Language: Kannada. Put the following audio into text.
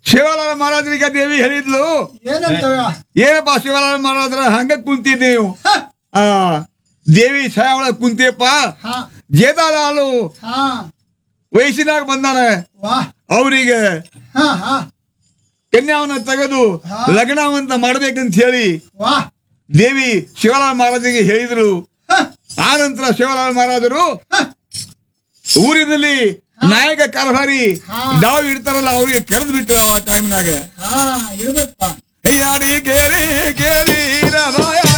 ಶಿವಲಾಲ ಮಹಾರಾಜರಿಗೆ ದೇವಿ ಹೇಳಿದ್ಲು ಏನಂತವ ಏನಪ್ಪ ಶಿವಲಾಲ ಮಹಾರಾಜರ ಹಂಗ ಕುಂತಿದ್ ನೀವು ಹ, ಆ ದೇವಿ ಛಾಯಾವಳ ಕುಂತಿಯಪ್ಪ ಹಾ ಜೇದಾಲಾಲು ಹಾ ವಯಸ್ಸಿನಾಗ ಬಂದಾನೆ ವಾ ಅವರಿಗೆ ಹಾ ಹಾ ಕನ್ಯಾವನ್ನ ತೆಗೆದು ಹಾ. ಲಗ್ನವಂತ ಮಾಡ್ಬೇಕಂತ ಹೇಳಿ ವಾ ದೇವಿ ಶಿವಲಾಲ್ ಮಹಾರಾಜರಿಗೆ ಹೇಳಿದ್ರು ಹ, ಆ ನಂತರ ಶಿವಲಾಲ್ ಮಹಾರಾಜರು ಹ, ಊರಿನಲ್ಲಿ ನಾಯಕ ಕಾರ್ಭಾರಿ ಹಾ. ಡಾವ್ ಇಡ್ತಾರಲ್ಲ ಅವ್ರಿಗೆ ಕರೆದು ಬಿಟ್ರು ಆ ಟೈಮ್ನಾಗ ಹಾ ಇರ್ಬೇಕಪ್ಪ ಯಾರಿ ಕೇಳಿ ಕೇಳಿ ರಮಾಯ